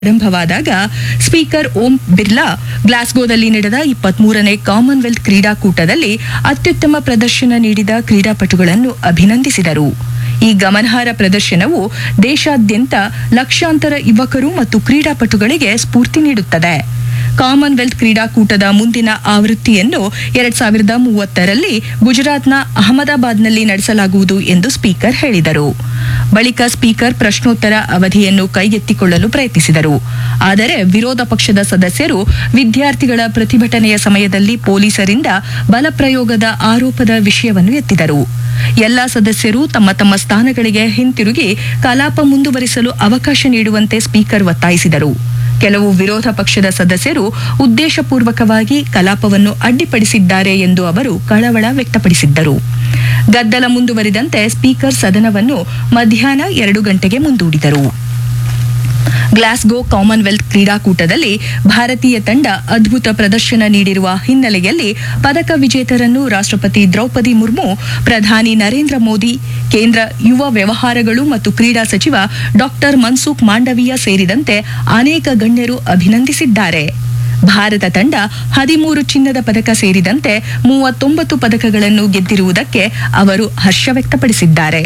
ಆರಂಭವಾದಾಗ speaker ಓಂ ಬಿರ್ಲಾ ಗ್ಲಾಸ್ಗೋದಲ್ಲಿ ನಡೆದ ಇಪ್ಪತ್ಮೂರನೇ Commonwealth ಕ್ರೀಡಾಕೂಟದಲ್ಲಿ ಅತ್ಯುತ್ತಮ ಪ್ರದರ್ಶನ ನೀಡಿದ ಕ್ರೀಡಾಪಟುಗಳನ್ನು ಅಭಿನಂದಿಸಿದರು ಈ ಗಮನಾರ್ಹ ಪ್ರದರ್ಶನವು ದೇಶಾದ್ಯಂತ ಲಕ್ಷಾಂತರ ಯುವಕರು ಮತ್ತು ಕ್ರೀಡಾಪಟುಗಳಿಗೆ ಸ್ಫೂರ್ತಿ ನೀಡುತ್ತದೆ ಕಾಮನ್ವೆಲ್ತ್ ಕ್ರೀಡಾಕೂಟದ ಮುಂದಿನ ಆವೃತ್ತಿಯನ್ನು ಎರಡ್ ಸಾವಿರದ ಮೂವತ್ತರಲ್ಲಿ ಗುಜರಾತ್ನ ಅಹಮದಾಬಾದ್ನಲ್ಲಿ ನಡೆಸಲಾಗುವುದು ಎಂದು ಸ್ಪೀಕರ್ ಹೇಳಿದರು ಬಳಿಕ ಸ್ಪೀಕರ್ ಪ್ರಶ್ನೋತ್ತರ ಅವಧಿಯನ್ನು ಕೈಗೆತ್ತಿಕೊಳ್ಳಲು ಪ್ರಯತ್ನಿಸಿದರು ಆದರೆ ವಿರೋಧ ಪಕ್ಷದ ಸದಸ್ಯರು ವಿದ್ಯಾರ್ಥಿಗಳ ಪ್ರತಿಭಟನೆಯ ಸಮಯದಲ್ಲಿ ಪೊಲೀಸರಿಂದ ಬಲಪ್ರಯೋಗದ ಆರೋಪದ ವಿಷಯವನ್ನು ಎತ್ತಿದರು ಎಲ್ಲಾ ಸದಸ್ಯರು ತಮ್ಮ ತಮ್ಮ ಸ್ಥಾನಗಳಿಗೆ ಹಿಂತಿರುಗಿ ಕಲಾಪ ಮುಂದುವರಿಸಲು ಅವಕಾಶ ನೀಡುವಂತೆ ಸ್ಪೀಕರ್ ಒತ್ತಾಯಿಸಿದರು ಕೆಲವು ವಿರೋಧ ಪಕ್ಷದ ಸದಸ್ಯರು ಉದ್ದೇಶಪೂರ್ವಕವಾಗಿ ಕಲಾಪವನ್ನು ಅಡ್ಡಿಪಡಿಸಿದ್ದಾರೆ ಎಂದು ಅವರು ಕಳವಳ ವ್ಯಕ್ತಪಡಿಸಿದ್ದರು ಗದ್ದಲ ಮುಂದುವರಿದಂತೆ ಸ್ಪೀಕರ್ ಸದನವನ್ನು ಮಧ್ಯಾಹ್ನ ಎರಡು ಗಂಟೆಗೆ ಮುಂದೂಡಿದರು ಗ್ಲಾಸ್ಗೋ ಕಾಮನ್ವೆಲ್ತ್ ಕ್ರೀಡಾಕೂಟದಲ್ಲಿ ಭಾರತೀಯ ತಂಡ ಅದ್ಭುತ ಪ್ರದರ್ಶನ ನೀಡಿರುವ ಹಿನ್ನೆಲೆಯಲ್ಲಿ ಪದಕ ವಿಜೇತರನ್ನು ರಾಷ್ಟ್ರಪತಿ ದ್ರೌಪದಿ ಮುರ್ಮು ಪ್ರಧಾನಿ ನರೇಂದ್ರ ಮೋದಿ ಕೇಂದ್ರ ಯುವ ವ್ಯವಹಾರಗಳು ಮತ್ತು ಕ್ರೀಡಾ ಸಚಿವ ಡಾಕ್ಟರ್ ಮನ್ಸುಖ್ ಮಾಂಡವೀಯ ಸೇರಿದಂತೆ ಅನೇಕ ಗಣ್ಯರು ಅಭಿನಂದಿಸಿದ್ದಾರೆ ಭಾರತ ತಂಡ ಹದಿಮೂರು ಚಿನ್ನದ ಪದಕ ಸೇರಿದಂತೆ ಮೂವತ್ತೊಂಬತ್ತು ಪದಕಗಳನ್ನು ಗೆದ್ದಿರುವುದಕ್ಕೆ ಅವರು ಹರ್ಷ ವ್ಯಕ್ತಪಡಿಸಿದ್ದಾರೆ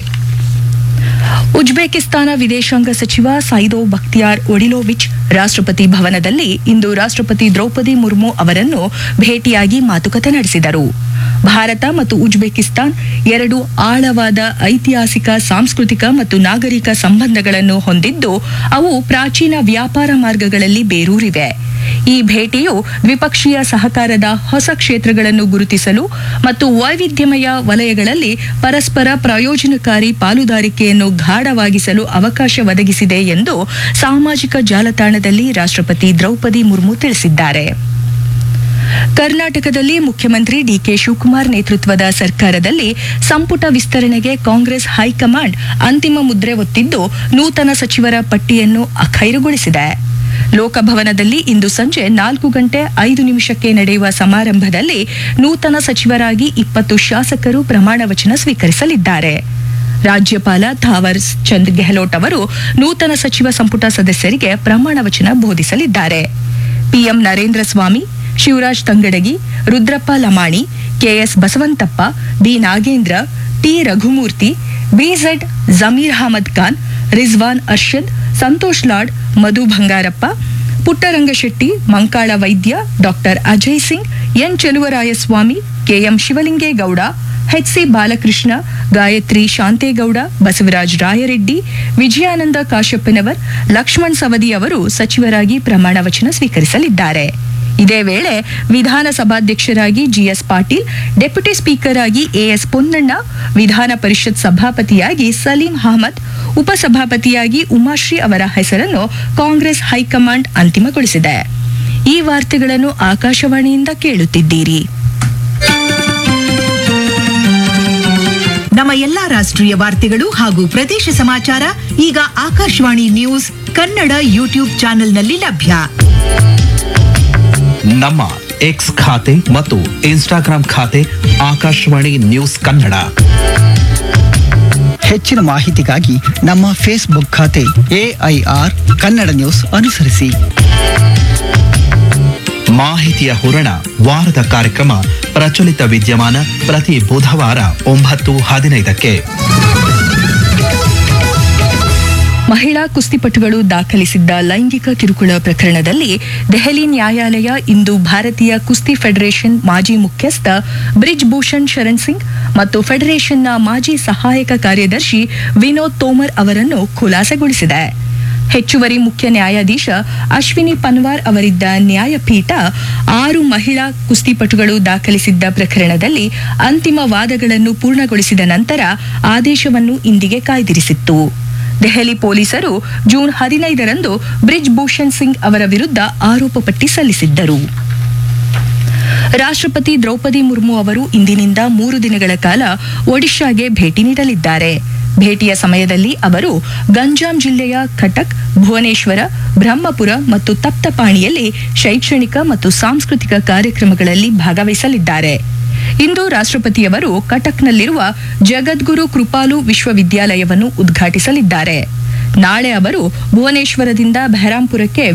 ಉಜ್ಬೇಕಿಸ್ತಾನ ವಿದೇಶಾಂಗ ಸಚಿವ ಸೈದೋ ಬಕ್ತಿಯಾರ್ ಒಡಿಲೋವಿಚ್ ರಾಷ್ಟ್ರಪತಿ ಭವನದಲ್ಲಿ ಇಂದು ರಾಷ್ಟ್ರಪತಿ ದ್ರೌಪದಿ ಮುರ್ಮು ಅವರನ್ನು ಭೇಟಿಯಾಗಿ ಮಾತುಕತೆ ನಡೆಸಿದರು ಭಾರತ ಮತ್ತು ಉಜ್ಬೇಕಿಸ್ತಾನ್ ಎರಡು ಆಳವಾದ ಐತಿಹಾಸಿಕ ಸಾಂಸ್ಕೃತಿಕ ಮತ್ತು ನಾಗರಿಕ ಸಂಬಂಧಗಳನ್ನು ಹೊಂದಿದ್ದು ಅವು ಪ್ರಾಚೀನ ವ್ಯಾಪಾರ ಮಾರ್ಗಗಳಲ್ಲಿ ಬೇರೂರಿವೆ ಈ ಭೇಟಿಯು ದ್ವಿಪಕ್ಷೀಯ ಸಹಕಾರದ ಹೊಸ ಕ್ಷೇತ್ರಗಳನ್ನು ಗುರುತಿಸಲು ಮತ್ತು ವೈವಿಧ್ಯಮಯ ವಲಯಗಳಲ್ಲಿ ಪರಸ್ಪರ ಪ್ರಯೋಜನಕಾರಿ ಪಾಲುದಾರಿಕೆಯನ್ನು ಗಾಢವಾಗಿಸಲು ಅವಕಾಶ ಒದಗಿಸಿದೆ ಎಂದು ಸಾಮಾಜಿಕ ಜಾಲತಾಣದಲ್ಲಿ ರಾಷ್ಟ್ರಪತಿ ದ್ರೌಪದಿ ಮುರ್ಮು ತಿಳಿಸಿದ್ದಾರೆ ಕರ್ನಾಟಕದಲ್ಲಿ ಮುಖ್ಯಮಂತ್ರಿ ಡಿಕೆ ಶಿವಕುಮಾರ್ ನೇತೃತ್ವದ ಸರ್ಕಾರದಲ್ಲಿ ಸಂಪುಟ ವಿಸ್ತರಣೆಗೆ ಕಾಂಗ್ರೆಸ್ ಹೈಕಮಾಂಡ್ ಅಂತಿಮ ಮುದ್ರೆ ಒತ್ತಿದ್ದು ನೂತನ ಸಚಿವರ ಪಟ್ಟಿಯನ್ನು ಅಖೈರುಗೊಳಿಸಿದೆ ಲೋಕಭವನದಲ್ಲಿ ಇಂದು ಸಂಜೆ ನಾಲ್ಕು ಗಂಟೆ ಐದು ನಿಮಿಷಕ್ಕೆ ನಡೆಯುವ ಸಮಾರಂಭದಲ್ಲಿ ನೂತನ ಸಚಿವರಾಗಿ ಇಪ್ಪತ್ತು ಶಾಸಕರು ಪ್ರಮಾಣ ವಚನ ಸ್ವೀಕರಿಸಲಿದ್ದಾರೆ ರಾಜ್ಯಪಾಲ ಥಾವರ್ ಚಂದ್ ಗೆಹ್ಲೋಟ್ ಅವರು ನೂತನ ಸಚಿವ ಸಂಪುಟ ಸದಸ್ಯರಿಗೆ ಪ್ರಮಾಣ ವಚನ ಬೋಧಿಸಲಿದ್ದಾರೆ PM Narendra Swamy Shivaraj Tangadagi Rudrappa Lamani KS Basavanthappa B Nagendra T Raghumurthy BZ Zameer Ahmed Khan Rizwan Arshad Santosh Lad Madhu Bangarappa Puttarangashetty Mankala Vaidya doctor Ajay Singh N Cheluvarayaswamy KM Shivalingegowda HC Balakrishna Gayathri Shanthegowda Basavaraj Rayareddy Vijayananda Kashappanavar Laxman Savadi ಅವರು ಸಚಿವರಾಗಿ ಪ್ರಮಾಣ ವಚನ ಸ್ವೀಕರಿಸಲಿದ್ದಾರೆ ಇದೇ ವೇಳೆ ವಿಧಾನಸಭಾಧ್ಯಕ್ಷರಾಗಿ ಜಿಎಸ್ ಪಾಟೀಲ್ ಡೆಪ್ಯೂಟಿ ಸ್ಪೀಕರ್ ಆಗಿ ಎಎಸ್ ಪೊನ್ನಣ್ಣ ವಿಧಾನ ಪರಿಷತ್ ಸಭಾಪತಿಯಾಗಿ ಸಲೀಂ ಅಹಮದ್ ಉಪಸಭಾಪತಿಯಾಗಿ ಉಮಾಶ್ರೀ ಅವರ ಹೆಸರನ್ನು ಕಾಂಗ್ರೆಸ್ ಹೈಕಮಾಂಡ್ ಅಂತಿಮಗೊಳಿಸಿದೆ ಈ ವಾರ್ತೆಗಳನ್ನು ಆಕಾಶವಾಣಿಯಿಂದ ಕೇಳುತ್ತಿದ್ದೀರಿ ನಮ್ಮ ಎಲ್ಲಾ ರಾಷ್ಟ್ರೀಯ ವಾರ್ತೆಗಳು ಹಾಗೂ ಪ್ರದೇಶ ಸಮಾಚಾರ ಈಗ ಆಕಾಶವಾಣಿ ನ್ಯೂಸ್ ಕನ್ನಡ ಯೂಟ್ಯೂಬ್ ಚಾನೆಲ್ನಲ್ಲಿ ಲಭ್ಯ ನಮ್ಮ ಎಕ್ಸ್ ಖಾತೆ ಮತ್ತು ಇನ್ಸ್ಟಾಗ್ರಾಂ ಖಾತೆ ಆಕಾಶವಾಣಿ ನ್ಯೂಸ್ ಕನ್ನಡ ಹೆಚ್ಚಿನ ಮಾಹಿತಿಗಾಗಿ ನಮ್ಮ ಫೇಸ್ಬುಕ್ ಖಾತೆ ಎಐಆರ್ ಕನ್ನಡ ನ್ಯೂಸ್ ಅನುಸರಿಸಿ ಮಾಹಿತಿಯ ಹೂರಣ ವಾರದ ಕಾರ್ಯಕ್ರಮ ಪ್ರಚಲಿತ ವಿದ್ಯಮಾನ ಪ್ರತಿ ಬುಧವಾರ ಒಂಬತ್ತು ಹದಿನೈದಕ್ಕೆ ಮಹಿಳಾ ಕುಸ್ತಿಪಟುಗಳು ದಾಖಲಿಸಿದ್ದ ಲೈಂಗಿಕ ಕಿರುಕುಳ ಪ್ರಕರಣದಲ್ಲಿ ದೆಹಲಿ ನ್ಯಾಯಾಲಯ ಇಂದು ಭಾರತೀಯ ಕುಸ್ತಿ ಫೆಡರೇಷನ್ ಮಾಜಿ ಮುಖ್ಯಸ್ಥ ಬ್ರಿಜ್ ಭೂಷಣ್ ಶರಣ್ ಸಿಂಗ್ ಮತ್ತು ಫೆಡರೇಷನ್ನ ಮಾಜಿ ಸಹಾಯಕ ಕಾರ್ಯದರ್ಶಿ ವಿನೋದ್ ತೋಮರ್ ಅವರನ್ನು ಖುಲಾಸೆಗೊಳಿಸಿದೆ ಹೆಚ್ಚುವರಿ ಮುಖ್ಯ ನ್ಯಾಯಾಧೀಶ ಅಶ್ವಿನಿ ಪನ್ವಾರ್ ಅವರಿದ್ದ ನ್ಯಾಯಪೀಠ ಆರು ಮಹಿಳಾ ಕುಸ್ತಿಪಟುಗಳು ದಾಖಲಿಸಿದ್ದ ಪ್ರಕರಣದಲ್ಲಿ ಅಂತಿಮ ವಾದಗಳನ್ನು ಪೂರ್ಣಗೊಳಿಸಿದ ನಂತರ ಆದೇಶವನ್ನು ಇಂದಿಗೆ ಕಾಯ್ದಿರಿಸಿತ್ತು ದೆಹಲಿ ಪೊಲೀಸರು ಜೂನ್ ಹದಿನೈದರಂದು ಬ್ರಿಜ್ ಭೂಷಣ್ ಸಿಂಗ್ ಅವರ ವಿರುದ್ಧ ಆರೋಪ ಪಟ್ಟಿ ಸಲ್ಲಿಸಿದ್ದರು ರಾಷ್ಟ್ರಪತಿ ದ್ರೌಪದಿ ಮುರ್ಮು ಅವರು ಇಂದಿನಿಂದ ಮೂರು ದಿನಗಳ ಕಾಲ ಒಡಿಶಾಗೆ ಭೇಟಿ ನೀಡಲಿದ್ದಾರೆ ಭೇಟಿಯ ಸಮಯದಲ್ಲಿ ಅವರು ಗಂಜಾಂ ಜಿಲ್ಲೆಯ ಕಟಕ್ ಭುವನೇಶ್ವರ ಬ್ರಹ್ಮಪುರ ಮತ್ತು ತಪ್ತಪಾಣಿಯಲ್ಲಿ ಶೈಕ್ಷಣಿಕ ಮತ್ತು ಸಾಂಸ್ಕೃತಿಕ ಕಾರ್ಯಕ್ರಮಗಳಲ್ಲಿ ಭಾಗವಹಿಸಲಿದ್ದಾರೆ ಇಂದು ರಾಷ್ಟ್ರಪತಿಯವರು ಕಟಕ್ನಲ್ಲಿರುವ ಜಗದ್ಗುರು ಕೃಪಾಲು ವಿಶ್ವವಿದ್ಯಾಲಯವನ್ನು ಉದ್ಘಾಟಿಸಲಿದ್ದಾರೆ ನಾಳೆ ಅವರು ಭುವನೇಶ್ವರದಿಂದ ಬೆಹರಾಂಪುರಕ್ಕೆ